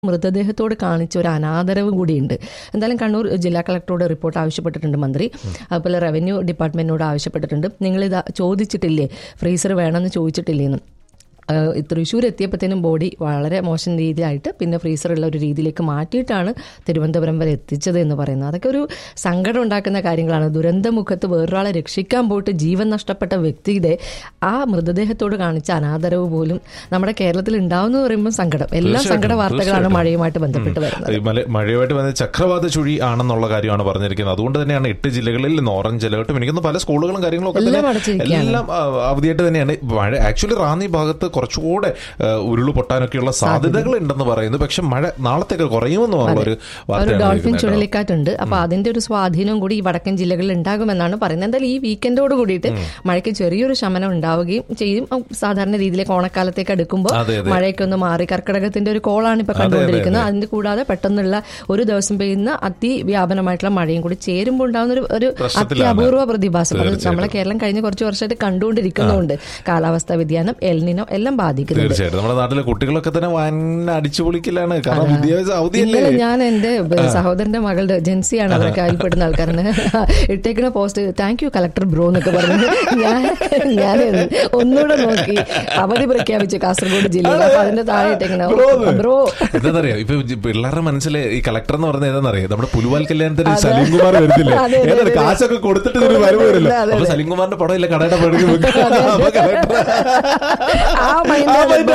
മൃതദേഹത്തോട് കാണിച്ച ഒരു അനാദരവ് കൂടിയുണ്ട് എന്തായാലും കണ്ണൂർ ജില്ലാ കളക്ടറോട് റിപ്പോർട്ട് ആവശ്യപ്പെട്ടിട്ടുണ്ട് മന്ത്രി അതുപോലെ റവന്യൂ ഡിപ്പാർട്ട്മെന്റിനോട് ആവശ്യപ്പെട്ടിട്ടുണ്ട് നിങ്ങളിത് ചോദിച്ചിട്ടില്ലേ ഫ്രീസർ വേണമെന്ന് ചോദിച്ചിട്ടില്ലേന്ന് ഏഹ് തൃശ്ശൂർ എത്തിയപ്പോഴത്തേനും ബോഡി വളരെ മോശം രീതിയിലായിട്ട് പിന്നെ ഫ്രീസറുള്ള ഒരു രീതിയിലേക്ക് മാറ്റിയിട്ടാണ് തിരുവനന്തപുരം വരെ എത്തിച്ചത് എന്ന് പറയുന്നത് അതൊക്കെ ഒരു സങ്കടം ഉണ്ടാക്കുന്ന കാര്യങ്ങളാണ് ദുരന്തമുഖത്ത് വേറൊരാളെ രക്ഷിക്കാൻ പോയിട്ട് ജീവൻ നഷ്ടപ്പെട്ട വ്യക്തിയുടെ ആ മൃതദേഹത്തോട് കാണിച്ച അനാദരവ് പോലും നമ്മുടെ കേരളത്തിൽ ഉണ്ടാവുന്ന പറയുമ്പോൾ സങ്കടം എല്ലാ തീർച്ചയായിട്ടും, സങ്കട വാർത്തകളാണ് തീർച്ചയായിട്ടും. മഴയുമായിട്ട് ബന്ധപ്പെട്ട് വരുന്നത് ഈ മല- മഴയുമായിട്ട് വന്ന ചക്രവാത ചുഴി ആണെന്നുള്ള കാര്യമാണ് പറഞ്ഞിരിക്കുന്നത് അതുകൊണ്ട് തന്നെയാണ് എട്ട് ജില്ലകളിൽ നിന്ന് ഓറഞ്ച് അലേർട്ടും എനിക്കൊന്ന് പല സ്കൂളുകളും കാര്യങ്ങളും ഒക്കെ എല്ലാം തന്നെ അടച്ചിരിക്കുകയാണ്. എല്ലാം ആ, അവധിയായിട്ട് തന്നെയാണ് മഴ ആക്ച്വലി റാന്നി ഭാഗത്ത് കുറച്ചുകൂടെ ആ, ഉരുള് പൊട്ടാനൊക്കെയുള്ള സാധ്യതകൾ ഉണ്ടെന്ന് പറയുന്നു പക്ഷെ മഴ നാളത്തേക്ക് കുറയുമെന്നുള്ള ഒരു ഒരു വാർത്തയാണ് ഡോൾഫിൻ കേൾക്കുന്നത് കേട്ടോ. ചുഴലിക്കാറ്റുണ്ട് അപ്പൊ അതിന്റെ ഒരു സ്വാധീനവും കൂടി ഈ വടക്കൻ ജില്ലകളിൽ ഉണ്ടാകുമെന്നാണ് പറയുന്നത് എന്തായാലും ഈ വീക്കെൻഡോട് കൂടിയിട്ട് മഴയ്ക്ക് ചെറിയൊരു ശമനം ഉണ്ടാവുകയും ചെയ്യും ഉം, സാധാരണ രീതിയിലേക്ക് ഓണക്കാലത്തേക്ക് അടുക്കുമ്പോൾ അതെ, അതെ. മഴയൊക്കെ ഒന്ന് മാറി കർക്കിടകത്തിന്റെ ഒരു കോളാണ് ഇപ്പൊ കണ്ടുകൊണ്ടിരിക്കുന്നത് അതിന്റെ കൂടാതെ പെട്ടെന്നുള്ള ഒരു ദിവസം പെയ്യുന്ന അതിവ്യാപനമായിട്ടുള്ള മഴയും കൂടി ചേരുമ്പോൾ ഉണ്ടാകുന്ന ഒരു ഒരു പ്രശ്നത്തിലാണ്. അത്യപൂർവ പ്രതിഭാസം അത് തീർച്ചയായിട്ടും. നമ്മളെ കേരളം കഴിഞ്ഞ കുറച്ച് വർഷമായിട്ട് കണ്ടുകൊണ്ടിരിക്കുന്നുണ്ട് കാലാവസ്ഥാ വ്യതിയാനം എൽനിനോ എല്ലാം ബാധിക്കുന്നുണ്ട് തീർച്ചയായിട്ടും നമ്മുടെ നാട്ടിലെ കുട്ടികളൊക്കെ തന്നെ വൻ അടിച്ചു പൊളിക്കലാണ് കാരണം വിദ്യാഭ്യാസം അവധിയല്ലേ ഇന്നലെ ഞാൻ എന്റെ ബ- സഹോദരന്റെ മകളുടെ ജെൻസിയാണ് അവിടെ കാൽപ്പെടുന്ന ആൾക്കാരന് ഇട്ടേക്കുന്ന post thank you collector bro എന്നൊക്കെ പറഞ്ഞു ഞാൻ ഞാൻ ഒന്നുകൂടെ നോക്കി അവധി പ്രഖ്യാപിച്ചു കാസർഗോഡ് ജില്ലയിൽ അപ്പൊ അതിന്റെ താഴെ ഇട്ടേക്കണ ബ്രോ എന്ന്. ബ്രോ എന്താന്നറിയോ ഇപ്പൊ ജി- പിള്ളേരുടെ മനസ്സിൽ ഈ കളക്ടർ എന്ന് പറഞ്ഞ ഏതാണെന്നറിയോ നമ്മുടെ പുലുവാൽ കല്യാണത്തിന് സലീം കുമാർ വരുന്നില്ലേ അതെ, അതെ, ഏതാണ് അതെ. കാശൊക്കെ കൊടുത്തിട്ട് ഇതിന് വരവ് വരില്ല അതെ, അതെ. അപ്പൊ സലീം കുമാറിന്റെ പടം ഇല്ല കടയുടെ പടം അപ്പൊ കളക്ടർ ആ മൈൻഡാണ് ഇപ്പൊ.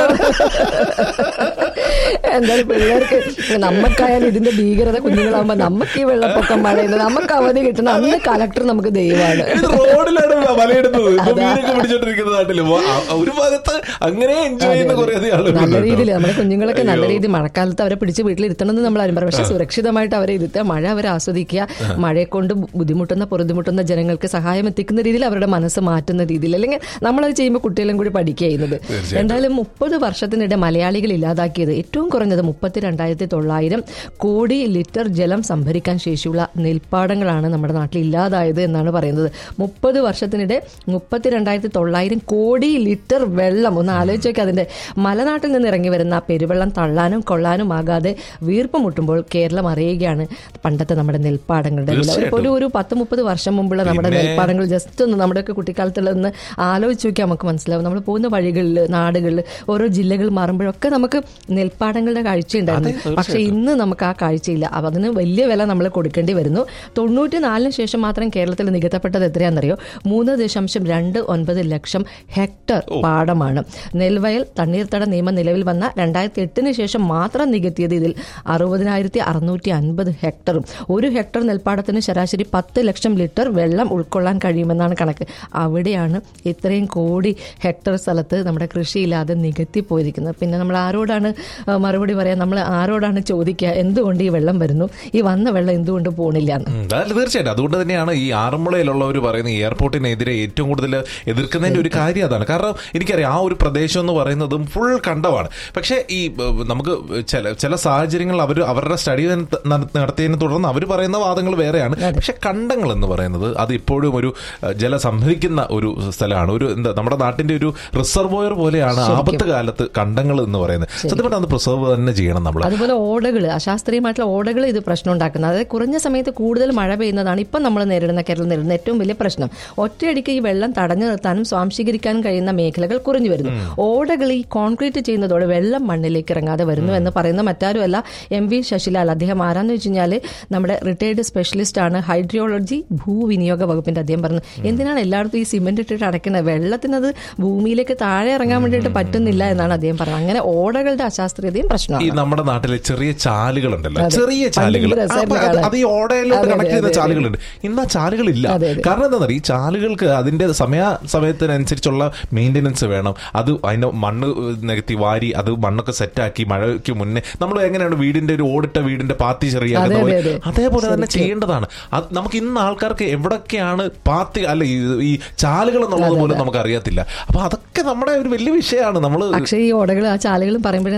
എന്തായാലും പിള്ളേർക്ക് നമുക്കായാലും ഇതിന്റെ ഭീകരത കുഞ്ഞുങ്ങളാകുമ്പോ നമുക്ക് ഈ വെള്ളപ്പൊക്കം മഴയുന്നത് നമുക്ക് അവധി കിട്ടണം അന്ന് കളക്ടർ നമുക്ക് ദൈവമാണ് ഇത് റോഡിലാണ് മലയെടുത്തത് ഇപ്പൊ മീനൊക്കെ പിടിച്ചോണ്ടിരിക്കുന്ന നാട്ടില് അപ്പൊ ആ- ഒരു ഭാഗത്ത് അങ്ങനെ എൻജോയ് ചെയ്യുന്ന കുറെ അധികം നല്ല ആളുകൾ രീതിയിൽ നമ്മുടെ കുഞ്ഞുങ്ങളൊക്കെ നല്ല രീതിയിൽ മഴക്കാലത്ത് അവരെ പിടിച്ച് വീട്ടിലിരുത്തണമെന്ന് നമ്മൾ ആരും പറയും പക്ഷെ സുരക്ഷിതമായിട്ട് അവരെ ഇരുത്തുക മഴ അവരെ ആസ്വദിക്കുക മഴയെ കൊണ്ട് ബുദ്ധിമുട്ടുന്ന പൊറുതിമുട്ടുന്ന ജനങ്ങൾക്ക് സഹായം എത്തിക്കുന്ന രീതിയിൽ അവരുടെ മനസ്സ് മാറ്റുന്ന രീതിയിൽ അല്ലെങ്കിൽ നമ്മളത് ചെയ്യുമ്പോൾ കുട്ടികളും കൂടി പഠിക്കുക ചെയ്യുന്നത് എന്തായാലും മുപ്പത് വർഷത്തിനിടെ മലയാളികൾ ഇല്ലാതാക്കിയത് ഏറ്റവും കുറഞ്ഞത് മുപ്പത്തി രണ്ടായിരത്തി തൊള്ളായിരം കോടി ലിറ്റർ ജലം സംഭരിക്കാൻ ശേഷിയുള്ള നെൽപ്പാടങ്ങളാണ് നമ്മുടെ നാട്ടിൽ ഇല്ലാതായത് എന്നാണ് പറയുന്നത് മുപ്പത് വർഷത്തിനിടെ മുപ്പത്തി രണ്ടായിരത്തി തൊള്ളായിരം കോടി ലിറ്റർ വെള്ളം ഒന്ന് ആലോചിച്ച് നോക്കി അതിന്റെ മലനാട്ടിൽ നിന്ന് ഇറങ്ങി വരുന്ന പെരുവെള്ളം തള്ളാനും കൊള്ളാനും ആകാതെ വീർപ്പ് മുട്ടുമ്പോൾ കേരളം അറിയുകയാണ് പണ്ടത്തെ നമ്മുടെ നെൽപ്പാടങ്ങളുടെ വില ഒരു- ഒരു ഒരു പത്ത് മുപ്പത് വർഷം മുമ്പുള്ള നമ്മുടെ പിന്നെ- നെൽപ്പാടങ്ങൾ ജസ്റ്റ് ഒന്ന് നമ്മുടെയൊക്കെ കുട്ടിക്കാലത്തുള്ളതെന്ന് ആലോചിച്ച് നോക്കിയാൽ നമുക്ക് മനസ്സിലാവും നമ്മൾ പോകുന്ന വഴികളിൽ നാടുകളിൽ ഓരോ ജില്ലകൾ മാറുമ്പോഴൊക്കെ നമുക്ക് നെൽപ്പാടങ്ങളുടെ കാഴ്ചയുണ്ടായിരുന്നു പക്ഷെ ഇന്ന് നമുക്ക് ആ കാഴ്ചയില്ല അപ്പൊ അതിന് വലിയ വില നമ്മൾ കൊടുക്കേണ്ടി വരുന്നു തൊണ്ണൂറ്റി നാലിന് ശേഷം മാത്രം കേരളത്തിൽ നികത്തപ്പെട്ടത് എത്രയാണെന്നറിയോ മൂന്ന് ദശാംശം രണ്ട് ഒൻപത് ലക്ഷം ഹെക്ടർ പാടമാണ് നെൽവയൽ തണ്ണീർത്തട നിയമം നിലവിൽ വന്ന രണ്ടായിരത്തി എട്ടിന് ശേഷം മാത്രം നികത്തിയത് ഇതിൽ അറുപതിനായിരത്തി അറുന്നൂറ്റി അൻപത് ഹെക്ടറും ഒരു ഹെക്ടർ നെൽപ്പാടത്തിന് ശരാശരി പത്ത് ലക്ഷം ലിറ്റർ വെള്ളം ഉൾക്കൊള്ളാൻ കഴിയുമെന്നാണ് കണക്ക് അവിടെയാണ് ഇത്രയും കോടി ഹെക്ടർ സ്ഥലത്ത് നമ്മുടെ കൃഷിയില്ലാതെ നികത്തി പോയിരിക്കുന്നത് പിന്നെ നമ്മൾ ആരോടാണ് ആ, മറുപടി പറയാൻ നമ്മൾ ആരോടാണ് ചോദിക്കുക എന്തുകൊണ്ട് ഈ വെള്ളം വരുന്നു ഈ വന്ന വെള്ളം എന്തുകൊണ്ട് പോണില്ല എന്ന് ഉം, അല്ല തീർച്ചയായിട്ടും അതുകൊണ്ട് തന്നെയാണ് ഈ ആറന്മുളയിലുള്ളവർ പറയുന്ന ഈ എയർപോർട്ടിനെതിരെ ഏറ്റവും കൂടുതൽ എതിർക്കുന്നതിന്റെ ഒരു കാര്യം അതാണ് കാരണം എനിക്കറിയാം ആ ഒരു പ്രദേശം എന്ന് പറയുന്നതും ഫുൾ കണ്ടമാണ് പക്ഷേ ഈ ഏഹ്, നമുക്ക് ചില ചില സാഹചര്യങ്ങൾ അവർ അവരുടെ സ്റ്റഡി നടത്തിയതിനെ തുടർന്ന് അവർ പറയുന്ന വാദങ്ങൾ വേറെയാണ് പക്ഷെ കണ്ടങ്ങൾ എന്ന് പറയുന്നത് അത് ഇപ്പോഴും ഒരു ഏഹ്, ജലം സംഭരിക്കുന്ന ഒരു സ്ഥലമാണ് ഒരു എന്താ നമ്മുടെ നാട്ടിന്റെ ഒരു റിസർവോയർ പോലെയാണ് ആപത്ത് കാലത്ത് കണ്ടങ്ങൾ എന്ന് പറയുന്നത് സത്യം പറഞ്ഞാൽ അത് പ്രിസർവ് തന്നെ ചെയ്യണം നമ്മൾ അതുപോലെ ഓടകൾ അശാസ്ത്രീയമായിട്ടുള്ള ഓടകൾ ഇത് പ്രശ്നം ഉണ്ടാക്കുന്നത് അതായത് കുറഞ്ഞ സമയത്ത് കൂടുതൽ മഴ പെയ്യുന്നതാണ് ഇപ്പം നമ്മൾ നേരിടുന്ന കേരളം നേരിടുന്ന ഏറ്റവും വലിയ പ്രശ്നം ഒറ്റയടിക്ക് ഈ വെള്ളം തടഞ്ഞു നിർത്താനും സ്വാംശീകരിക്കാനും കഴിയുന്ന മേഖലകൾ കുറഞ്ഞു വരുന്നു ഓടകൾ ഈ കോൺക്രീറ്റ് ചെയ്യുന്നതോടെ വെള്ളം മണ്ണിലേക്ക് ഇറങ്ങാതെ വരുന്നു എന്ന് പറയുന്ന മറ്റാരുമല്ല എം വി ശശിലാൽ അദ്ദേഹം ആരാന്ന് വെച്ച് കഴിഞ്ഞാൽ നമ്മുടെ റിട്ടയർഡ് സ്പെഷ്യലിസ്റ്റ് ആണ് ഹൈഡ്രിയോളജി ഭൂവിനിയോഗ വകുപ്പിന്റെ അദ്ദേഹം പറഞ്ഞു എന്തിനാണ് എല്ലായിടത്തും ഈ സിമെന്റ് ഇട്ടിട്ട് അടയ്ക്കുന്നത് വെള്ളത്തിനത് ഭൂമിയിലേക്ക് താഴെ ഇറങ്ങാൻ വേണ്ടിയിട്ട് പറ്റുന്നില്ല എന്നാണ് അദ്ദേഹം പറഞ്ഞത് അങ്ങനെ ഓടകളുടെ അശാസ്ത്രീയതയും പ്രശ്നമാണ് ഈ നമ്മുടെ നാട്ടിലെ ചെറിയ ചാലുകളുണ്ടല്ലോ അതെ. ചെറിയ ചാലുകൾ ഭയങ്കര അപ്പൊ രസമായിരുന്നു അത് കാണാൻ. അത് ഈ ഓടയിലോട്ട് അതെ, കണക്ട് ചെയ്യുന്ന അതെ, അതെ. ചാലുകളുണ്ട് ഇന്ന് ആ ചാലുകളില്ല അതെ, അതെ. കാരണം എന്താ ഈ ചാലുകൾക്ക് അതിന്റെ സമയ സമയത്തിനനുസരിച്ചുള്ള മെയിൻ്റെനൻസ് വേണം അത് അതിന്റെ മണ്ണ് നികത്തി വാരി അത് മണ്ണൊക്കെ സെറ്റാക്കി മഴയ്ക്ക് മുന്നേ നമ്മൾ എങ്ങനെയാണ് വീടിന്റെ ഒരു ഓടിട്ട വീടിന്റെ പാത്തി ചെറിയാക്കുന്ന അതെ, പോലെ അതെ, അതെ. അതേപോലെ തന്നെ ചെയ്യേണ്ടതാണ് അത് നമുക്ക് ഇന്ന് ആൾക്കാർക്ക് എവിടൊക്കെയാണ് പാത്തി അല്ല ഈ- ഈ ചാലുകൾ എന്നുള്ളത് പോലും നമുക്ക് അറിയത്തില്ല അപ്പൊ അതൊക്കെ നമ്മുടെ ഒരു വലിയ വിഷയമാണ് നമ്മൾ പക്ഷേ ഈ ഓടകൾ ആ ചാലുകളും പറയുമ്പോഴേ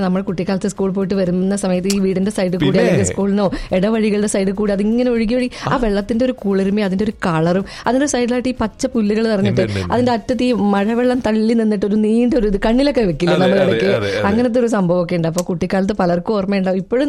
നമ്മൾ കുട്ടിക്കാലത്ത് സ്കൂൾ പോയിട്ട് വരുന്ന സമയത്ത് ഈ വീടിന്റെ സൈഡിൽ കൂടി പിന്നെ. അല്ലെങ്കിൽ സ്കൂളിനോ ഇടവഴികളുടെ സൈഡിൽ കൂടി അതിങ്ങനെ ഒഴുകി ഒഴുകി ആ വെള്ളത്തിന്റെ ഒരു കുളിർമയും അതിന്റെ ഒരു കളറും അതിന്റെ സൈഡിലായിട്ട് ഈ പച്ച പുല്ലുകൾ നിറഞ്ഞിട്ട് ഉണ്ട്, ഉണ്ട്. അതിന്റെ അറ്റത്ത് ഈ മഴവെള്ളം തള്ളി നിന്നിട്ട് ഒരു നീണ്ട ഒരു ഇത് കണ്ണിലൊക്കെ വെക്കില്ല അതെ, നമ്മൾ അതെ, ഇടയ്ക്ക് അതെ, അതെ. അങ്ങനത്തെ ഒരു സംഭവമൊക്കെ ഉണ്ട് അപ്പൊ കുട്ടിക്കാലത്ത് പലർക്കും ഓർമ്മയുണ്ടാവും ഇപ്പോഴും